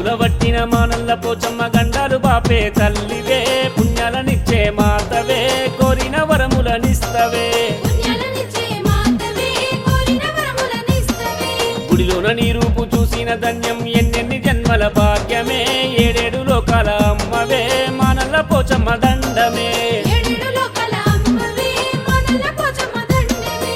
నాగుల వట్టిన మానల్ల పోచమ్మ గండాలు బాపే తల్లివే పుణ్యాలనిచ్చే మాతవే కోరిన వరములనిస్తవే పుణ్యాలనిచ్చే మాతవే కోరిన వరములనిస్తవే గుడిలోన నీ రూపు చూసిన ధన్యం ఎన్నెన్ని జన్మల భాగ్యమే ఏడేడు లోకాల అమ్మవే మానల్ల పోచమ్మ దండమే ఏడేడు లోకాల అమ్మవే మనల పోచమ్మ దండవే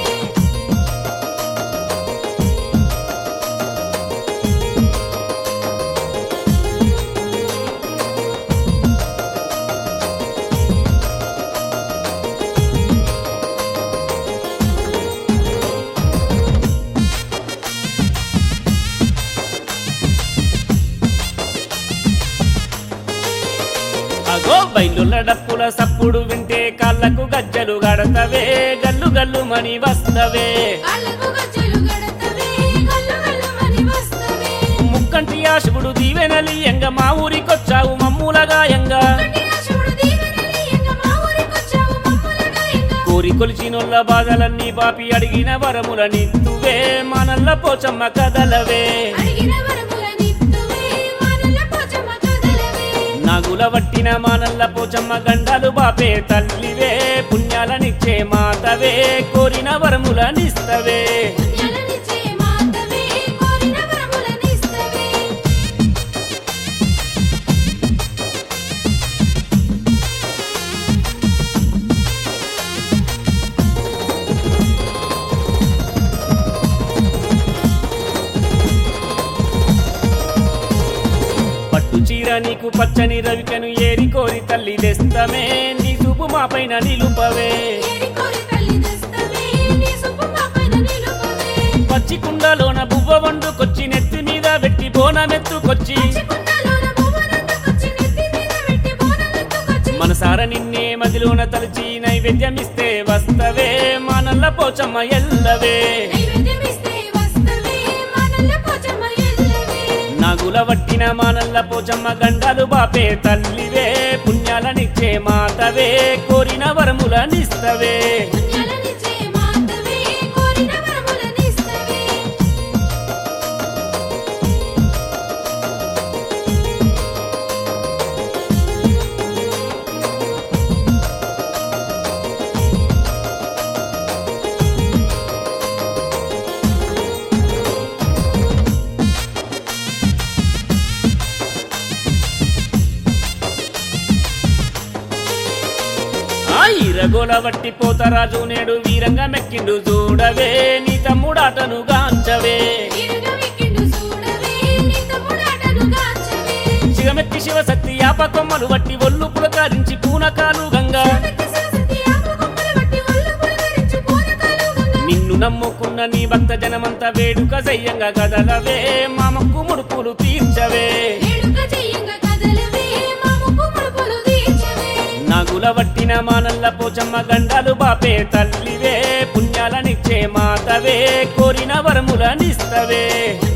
అగో బయలున్న డప్పుల సప్పుడు వింటే కాళ్ళకు గజ్జలు గడతవే గల్లు గల్లు మని వస్తవే కాళ్ళకు గజ్జలు గడతవే గల్లు గల్లుమని వస్తవే ముక్కంటి ఆశుడు దీవెనలి ఎంగ మా ఊరికొచ్చావు మమ్ములగా ఎంగా కట్టిన శివుడు దీవెనలి ఎంగ మా ఊరికొచ్చావు మమ్ములగా ఎంగ కోరి కొలిచినొల్ల బాధలన్నీ బాపి అడిగిన వరముల నిత్తువే మనల్ల పోచమ్మ కదలవే అడిగిన వరములనిత్తువే మనల పోచమ్మ కదలవే నాగుల వట్టిన మానల్ల పోచమ్మ గండాలు బాపే తల్లివే పుణ్యాలనిచ్చే మాతవే కోరిన వరములనిస్తవే పుణ్యాలనిచ్చే మాతవే కోరిన వరములనిస్తవే పట్టు చీర నీకు పచ్చని రవికను ఏరి కోరి తల్లి తెస్తమే నీ చూపు మా పైన నిలుపవే ఏరి కోరి తల్లి దస్తవే నీ సుబ్బు మా పైన నిలుపవే పచ్చి కుండలోన బువ్వ వండుకొచ్చి నెత్తి మీద పెట్టి బోనమెత్తుకొచ్చి చికుండలోన భువనందుకొచ్చి నెత్తి మీద పెట్టి బోనమెత్తుకొచ్చి మనసార నిన్నే మదిలోన తలచి నైవేద్యమిస్తే వస్తవే మానల్ల పోచమ్మ ఎల్లవే నైవేద్యమిస్తే వస్తవే మనల పోచమ్మ ఎల్లవే నాగుల వట్టిన మానల్ల పోచమ్మ గండాలు బాపే తల్లివే పుణ్యాలనిచ్చే మాతవే కోరిన వరములనిస్తవే పుణ్యాలనిచ్చే మాతవే కోరిన వరములనిస్తవే ఆ ఈరగోల వట్టి పోతరాజు నేడు వీరంగా మెక్కిండు చూడవే నీ తమ్ముడాటను గాంచవే వీరుగా వెక్కిండు చూడవే నీ తమ్ముడాటను గాంచవే శివమెత్తి శివశక్తి యాప కొమ్మలు వట్టి ఒళ్ళు పులకారించి పూనకాలు గంగా శివమెత్తి శివశక్తి ఆపకొమ్మలు బట్టి ఒళ్ళు పులకరించి పూనకాలు గంగ నిన్ను నమ్ముకున్న నీ భక్త జనమంతా వేడుక సయ్యంగా కదలవే మా మొక్కు ముడుపులు తీర్చవే వేడుక చెయ్యంగా కదలవే మా ముప్పు ముడుపులు తీర్చవే నాగుల వట్టిన మానల్ల పోచమ్మ గండాలు బాపే తల్లివే పుణ్యాలనిచ్చే మాతవే కోరిన వరములనిస్తవే